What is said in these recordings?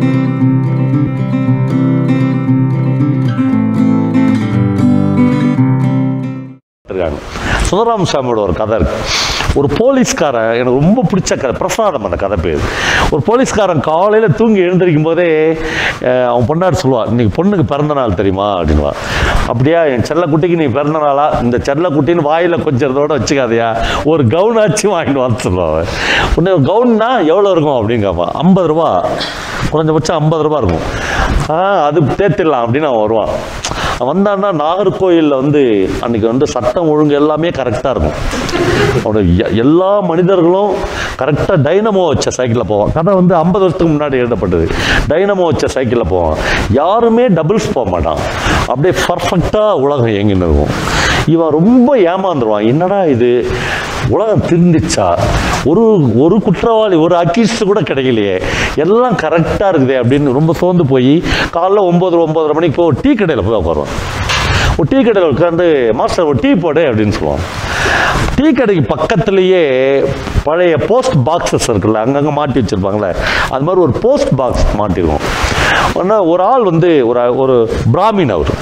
இருக்காங்க சுந்தரராம சாமியோட ஒரு கதை இருக்கு ஒரு போலீஸ்காரன் எனக்கு ரொம்ப பிடிச்ச கதை பிரசாதம் அந்த கதை பேர் ஒரு போலீஸ்காரன் காலையில் தூங்கி எழுந்திருக்கும் போதே அஹ், அவன் பொண்ணார் சொல்லுவான் இன்னைக்கு பொண்ணுக்கு பிறந்த நாள் தெரியுமா அப்படின்வா அப்படியா என் செல்லக்குட்டிக்கு நீ பிறந்த நாளா இந்த செல்லக்குட்டின்னு வாயில் கொஞ்சத்தோட வச்சுக்காதையா ஒரு கவுனாச்சும் வாங்கிட்டு வந்து சொல்லுவான் அவன். உடனே கவுன்னா எவ்வளோ இருக்கும் அப்படின்னு கேட்பான் ஐம்பது ரூபா குறைஞ்சபட்சம் ஐம்பது ரூபா இருக்கும் ஆ அது தேத்திடலாம் அப்படின்னு அவன் வருவான் அவன் வந்தான்னா நாகர்கோயிலில் வந்து அன்னைக்கு வந்து சட்டம் ஒழுங்கு எல்லாமே கரெக்டாக இருக்கும் அவனோட எ- எல்லா மனிதர்களும் கரெக்டாக டைனமோ வச்ச சைக்கிளில் போவான் கதை வந்து ஐம்பது வருஷத்துக்கு முன்னாடி எழுதப்பட்டது டைனமோ வச்ச சைக்கிளில் போவான் யாருமே டபுள்ஸ் போக மாட்டான் அப்படியே பர்ஃபெக்டாக உலகம் இயங்கின்னு இருக்கும் இவன் ரொம்ப ஏமாந்துருவான் என்னடா இது உலகம் திருந்துச்சா ஒரு ஒரு குற்றவாளி ஒரு அக்யூஸ்ட் கூட கிடைக்கலையே எல்லாம் கரெக்டாக இருக்குதே அப்படின்னு ரொம்ப சோர்ந்து போய் காலைல ஒம்பது ஒம்பதரை மணிக்கு போய் ஒரு டீ கடையில் போய் உட்காருவான் ஒரு டீ கடையில் உட்காந்து மாஸ்டர் ஒரு டீ போடு அப்படின்னு சொல்லுவான் டீ கடைக்கு பக்கத்துலேயே பழைய போஸ்ட் பாக்ஸஸ் இருக்குல்ல அங்கங்கே மாட்டி வச்சுருப்பாங்களே அது மாதிரி ஒரு போஸ்ட் பாக்ஸ் மாட்டிருக்கும் உடனே ஒரு ஆள் வந்து ஒரு ஒரு பிராமின் அவர்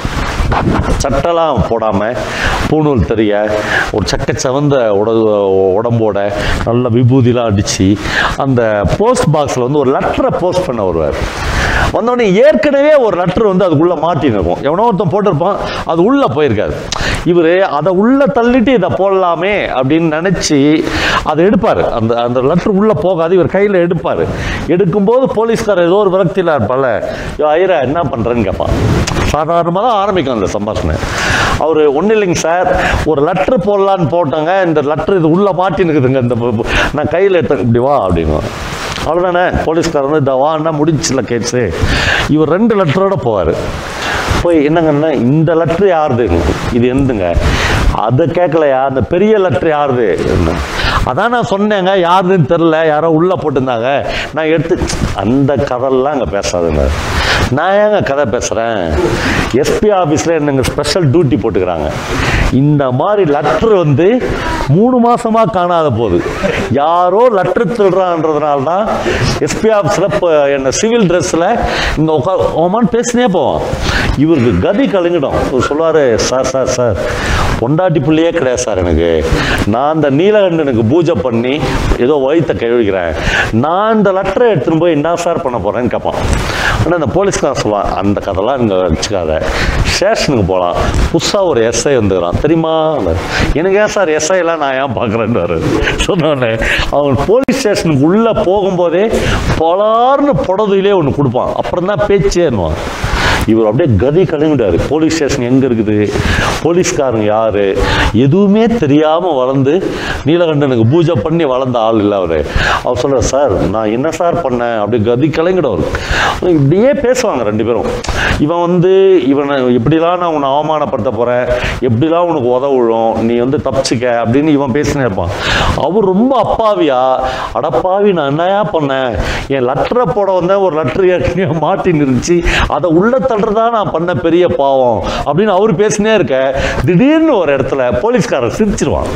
சட்டெல்லாம் போடாமல் பூணூல் தெரிய ஒரு சக்க சவந்த உட உடம்போட நல்ல விபூதிலாம் அடித்து அந்த போஸ்ட் பாக்ஸில் வந்து ஒரு லெட்டரை போஸ்ட் பண்ண வருவார் வந்தோடனே ஏற்கனவே ஒரு லெட்டர் வந்து அதுக்குள்ளே மாட்டின்னு இருக்கும் எவனோ ஒருத்தன் போட்டிருப்பான் அது உள்ளே போயிருக்காது இவர் அதை உள்ளே தள்ளிட்டு இதை போடலாமே அப்படின்னு நினச்சி அதை எடுப்பார் அந்த அந்த லெட்டர் உள்ளே போகாது இவர் கையில் எடுப்பார் எடுக்கும்போது போலீஸ்காரர் ஏதோ ஒரு விரக்தியில் இருப்பால "யோ, ஐயரா என்ன பண்ணுறேன்னு கேட்பான் சாதாரணமாக தான் ஆரம்பிக்கும் அந்த சம்பாஷணை அவர் ஒன்றும் இல்லைங்க சார் ஒரு லெட்ரு போடலான்னு போட்டோங்க இந்த லெட்ரு இது உள்ளே மாட்டினுக்குதுங்க இந்த பு- பு- நான் கையில் எடுத்தேன் இப்படி வா அப்படிங்க அவ்வளோதானே போலீஸ்காரர் வந்து இந்த வான்னா முடிஞ்சில்ல கேஸு இவர் ரெண்டு லெட்டரோட போவார் போய் என்னங்கன்னா இந்த லெட்ரு யாருது இது எந்துங்க அதை கேட்கலையா அந்த பெரிய லெட்ரு யாருது என்ன? அதான் நான் சொன்னேங்க யாருதுன்னு தெரில யாரோ உள்ளே போட்டிருந்தாங்க நான் எடுத்து அந்த கதையெல்லாம் அங்கே பேசாதுங்க நான் ஏங்க கதை பேசுகிறேன் எஸ்பி ஆஃபீஸில் என்னங்க ஸ்பெஷல் டியூட்டி போட்டுக்கிறாங்க இந்த மாதிரி லெட்ரு வந்து மூணு மாசமாக காணாத போகுது யாரோ லெட்ரு திருடுறான்றதுனால தான் எஸ்பி ஆஃபீஸில் இப்போ என்ன சிவில் ட்ரெஸ்ஸில் இங்கே உட்கா ஓமான்னு பேசினே போவான் இவருக்கு கதி கலங்கிடும் இவர் சொல்லுவார் சார் சார் சார் பொண்டாட்டி பிள்ளையே கிடையாது சார் எனக்கு நான் அந்த நீலகண்டனுக்கு பூஜை பண்ணி ஏதோ வயிற்ற கழுவிக்கிறேன் நான் இந்த லெட்டரை எடுத்துன்னு போய் என்ன சார் பண்ண போகிறேன்னு கேட்பான் ஆனால் அந்த போலீஸ்காரன் சொல்லுவான் அந்த கதைலாம் இங்கே வச்சுக்காத ஸ்டேஷனுக்கு போகலாம் புதுசாக ஒரு எஸ்ஐ வந்துக்கிறான் தெரியுமா எனக்கு ஏன் சார் எஸ்ஐ எல்லாம் நான் ஏன் பார்க்குறேன்னு சொன்னோடனே அவன் போலீஸ் ஸ்டேஷனுக்கு உள்ளே போகும்போதே பலார்னு புடதுலே ஒன்று கொடுப்பான் அப்புறம் தான் பேச்சேன்னுவான் இவர் அப்படியே கதி கலங்கிட்டாரு போலீஸ் ஸ்டேஷன் எங்கே இருக்குது போலீஸ்காரங்க யார் எதுவுமே தெரியாமல் வளர்ந்து நீலகண்டனுக்கு பூஜை பண்ணி வளர்ந்த ஆள் இல்லை அவர் அவர் சொல்கிறார் சார் நான் என்ன சார் பண்ணேன் அப்படி கதி கலங்கிடவர் இப்படியே பேசுவாங்க ரெண்டு பேரும் இவன் வந்து இவனை எப்படிலாம் நான் உன்னை அவமானப்படுத்த போகிறேன் எப்படிலாம் உனக்கு உதவுழும் நீ வந்து தப்பிச்சுக்க அப்படின்னு இவன் பேசினே இருப்பான் அவர் ரொம்ப அப்பாவியா அடப்பாவி நான் என்னயா பண்ணேன் என் லெட்டரை போட வந்தேன் ஒரு லெட்டர் ஏற்கனவே மாட்டின்னு இருந்துச்சு அதை உள்ள தள்ளுறதா நான் பண்ண பெரிய பாவம் அப்படின்னு அவர் பேசினே இருக்க திடீர்னு ஒரு இடத்துல போலீஸ்காரர் சிரிச்சிருவான்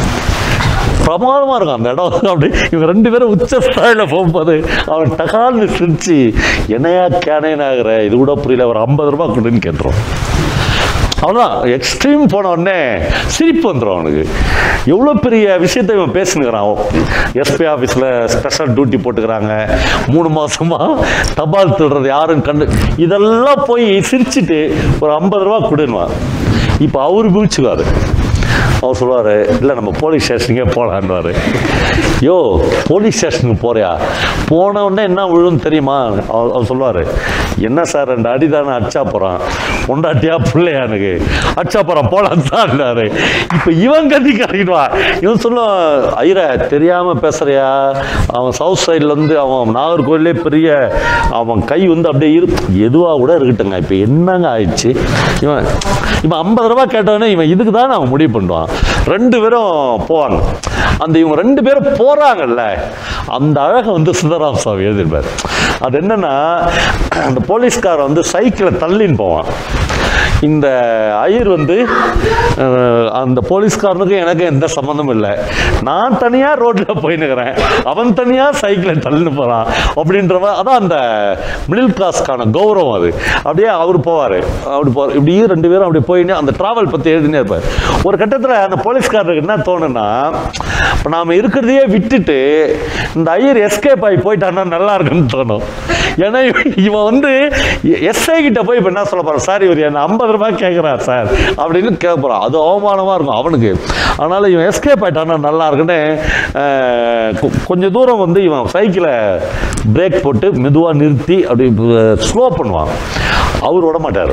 பிரமாதமா இருக்கும் அந்த இடம் அப்படி இவங்க ரெண்டு பேரும் உச்ச ஸ்தாயில போகும்போது அவன் டகால்னு சிரிச்சு என்னையா கேனேன் ஆகுற இது கூட புரியல ஒரு ஐம்பது ரூபாய் கொடுன்னு கேட்டுரும் அவ்வளோதான் எக்ஸ்ட்ரீம் போன உடனே சிரிப்பு வந்துடும் அவனுக்கு எவ்வளோ பெரிய விஷயத்தை இவன் பேசினுக்கிறான் எஸ்பி ஆஃபீஸில் ஸ்பெஷல் டியூட்டி போட்டுக்கிறாங்க மூணு மாசமா தபால் திருடுறது யாரும் கண்டு இதெல்லாம் போய் சிரிச்சிட்டு ஒரு ஐம்பது ரூபா கொடுன்னுவான் இப்போ அவரு பிடிச்சுக்காரு அவர் சொல்லுவார் இல்லை நம்ம போலீஸ் ஸ்டேஷனுக்கே போகலான்வார் யோ போலீஸ் ஸ்டேஷனுக்கு போறியா போன உடனே என்ன விழுன்னு தெரியுமா அவர் அவர் சொல்லுவார் என்ன சார் ரெண்டு அடி தானே அடிச்சா போகிறான் பொண்டாட்டியா பிள்ளையா எனக்கு அடிச்சா போகிறான் போகலான்னு தான் இப்போ இவன் கத்தி கறக்கிடுவான் இவன் சொல்லுவான் ஐயர தெரியாமல் பேசுறியா அவன் சவுத் சைட்லேருந்து அவன் நாகர்கோவிலே பெரிய அவன் கை வந்து அப்படியே இரு எதுவாக கூட இருக்கட்டுங்க இப்போ என்னங்க ஆயிடுச்சு இவன் இவன் ஐம்பது ரூபா கேட்டவனே இவன் இதுக்கு தான் அவன் முடிவு பண்ணுவான் ரெண்டு பேரும் போவாங்க அந்த இவங்க ரெண்டு பேரும் போறாங்கல்ல அந்த அழகை வந்து சுந்தரராம சுவாமி எழுதியிருப்பார் அது என்னன்னா அந்த போலீஸ்காரன் வந்து சைக்கிளை தள்ளின்னு போவான் இந்த ஐயர் வந்து அஹ், அந்த போலீஸ்காரனுக்கும் எனக்கு எந்த சம்மந்தமும் இல்லை நான் தனியாக ரோட்டில் போயின்னுக்கிறேன் அவன் தனியாக சைக்கிளை தள்ளின்னு போகிறான் அப்படின்றவ அதான் அந்த மிடில் கிளாஸ்க்கான கௌரவம் அது அப்படியே அவர் போவார் அப்படி போவார் இப்படி ரெண்டு பேரும் அப்படி போயின்னு அந்த டிராவல் பற்றி எழுதினே இருப்பார் ஒரு கட்டத்தில் அந்த போலீஸ்காரருக்கு என்ன தோணுன்னா இப்போ நாம் இருக்கிறதையே விட்டுட்டு இந்த ஐயர் எஸ்கேப் ஆகி போயிட்டான்னா நல்லா இருக்குன்னு தோணும் ஏன்னா இவன் இவன் வந்து எஸ்ஐ கிட்ட போய் இப்போ என்ன சொல்ல போகிறான் சார் இவர் என்ன ஐம்பது ரூபாய் கேட்குறார் சார் அப்படின்னு கேட்க போகிறான் அது அவமானமாக இருக்கும் அவனுக்கு அதனால் இவன் எஸ்கேப் ஆயிட்டான்னா நல்லா இருக்குன்னு அஹ், கொ- கொஞ்சம் தூரம் வந்து இவன் சைக்கிளை பிரேக் போட்டு மெதுவாக நிறுத்தி அப்படி ஸ்லோ பண்ணுவான் அவர் விட மாட்டார்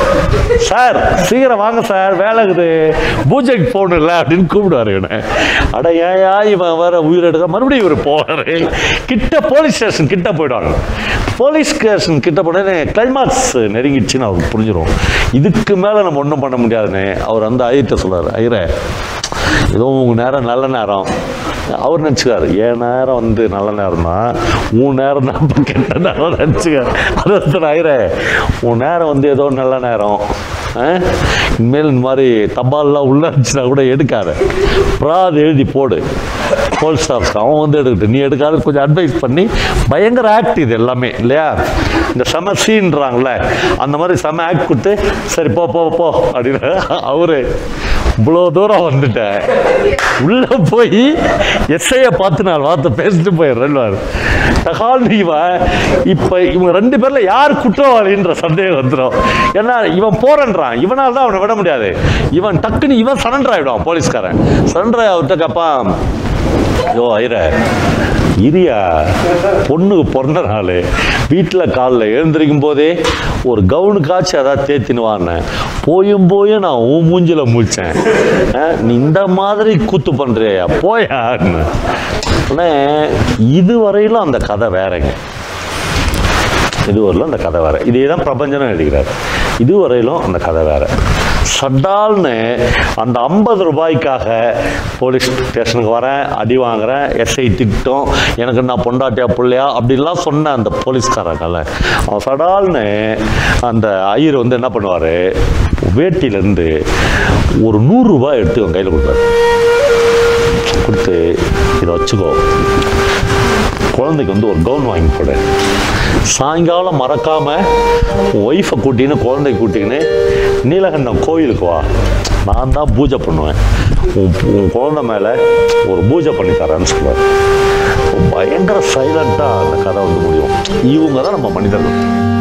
சார் சீக்கிரம் வாங்க சார் வேலை இருக்குது பூஜைக்கு போகணும் இல்லை அப்படின்னு கூப்பிடுவார் இவனை அட ஏயா இவன் வேற உயிர் எடுக்க மறுபடியும் இவர் போவார் கிட்ட போலீஸ் ஸ்டேஷன் கிட்ட போயிடுவாங்க போலீஸ் ஸ்டேஷன் கிட்ட போனே கிளைமாக்ஸ் நெருங்கிடுச்சுன்னு அவருக்கு புரிஞ்சிடும் இதுக்கு மேலே நம்ம ஒன்றும் பண்ண முடியாதுன்னு அவர் அந்த ஐயர்கிட்ட சொல்றாரு ஐயரே ஏதோ உங்கள் நேரம் நல்ல நேரம் அவர் நினச்சிக்காரு என் நேரம் வந்து நல்ல நேரம் தான் உன் நேரம் தான் இப்போ கெட்ட நேரம் நினச்சிக்காரு அது ஒருத்தர் ஐயரே உன் நேரம் வந்து ஏதோ நல்ல நேரம் ஆ? இனிமேல் இந்த மாதிரி தபால்லாம் உள்ள இருந்துச்சுன்னா கூட எடுக்காத ப்ராது எழுதி போடு போலீஸ் ஸ்டாஃப்ஸ்க்கு அவன் வந்து எடுக்கட்டும் நீ எடுக்காத கொஞ்சம் அட்வைஸ் பண்ணி பயங்கர ஆக்ட் இது எல்லாமே இல்லையா இந்த செம சீன்றாங்கல்ல அந்த மாதிரி செம ஆக்ட் கொடுத்து சரி போ போ போ அப்படின்னு அவரு இவ்வளோ தூரம் வந்துட்டேன் உள்ள போய் எஸ்ஐயை பார்த்து நான் வார்த்தை பேசிட்டு போயிடுறேன் தகால் இவன் இப்போ இவங்க ரெண்டு பேர்ல யார் குற்றவாளின்ற சந்தேகம் வந்துடும் ஏன்னா இவன் போறன்றான் இவனால் தான் அவனை விட முடியாது இவன் டக்குன்னு இவன் சரண்டர் ஆகிடுவான் போலீஸ்காரன் சரண்டர் ஆகி அவர்கிட்ட கேட்பான் யோ ஐர இரியா பொண்ணுக்கு பிறந்த நாள் வீட்டில் காலில் எழுந்திருக்கும் போதே ஒரு கவுனுக்காச்சும் அதாவது தேத்தின்னு வாங்கினேன் போயும் போயும் நான் உன் மூஞ்சில முழிச்சேன் அஹ், நீ இந்த மாதிரி கூத்து பண்றியா போயான்னு உடனே இதுவரையிலும் அந்த கதை வேறங்க இதுவரையிலும் அந்த கதை வேற இதே தான் பிரபஞ்சனம் எழுதுகிறார் இதுவரையிலும் அந்த கதை வேற சட்டால்னு அந்த ஐம்பது ரூபாய்க்காக போலீஸ் ஸ்டேஷனுக்கு வரேன் அடி வாங்குறேன் எஸ்ஐ திட்டம் எனக்கு நான் பொண்டாட்டியா பிள்ளையா அப்படிலாம் சொன்ன அந்த போலீஸ்காரங்கல்ல அவன் சடால்னு அந்த ஐயர் வந்து என்ன பண்ணுவார் வேட்டியிலேருந்து ஒரு நூறு ரூபாய் எடுத்து அவன் கையில் கொடுப்பாரு கொடுத்து இதை வச்சுக்கோ குழந்தைக்கு வந்து ஒரு கவுன் வாங்கி கொடு சாயங்காலம் மறக்காம உன் ஒய்ஃபை கூட்டின்னு குழந்தை கூட்டிக்கின்னு நீலகண்டம் கோயிலுக்கு வா நான் தான் பூஜை பண்ணுவேன் உன் உன் குழந்தை மேலே ஒரு பூஜை பண்ணி தரேன்னு சொல்லுவார் பயங்கர சைலண்ட்டாக அந்த கதை வந்து முடியும் இவங்க தான் நம்ம மனிதர்கள்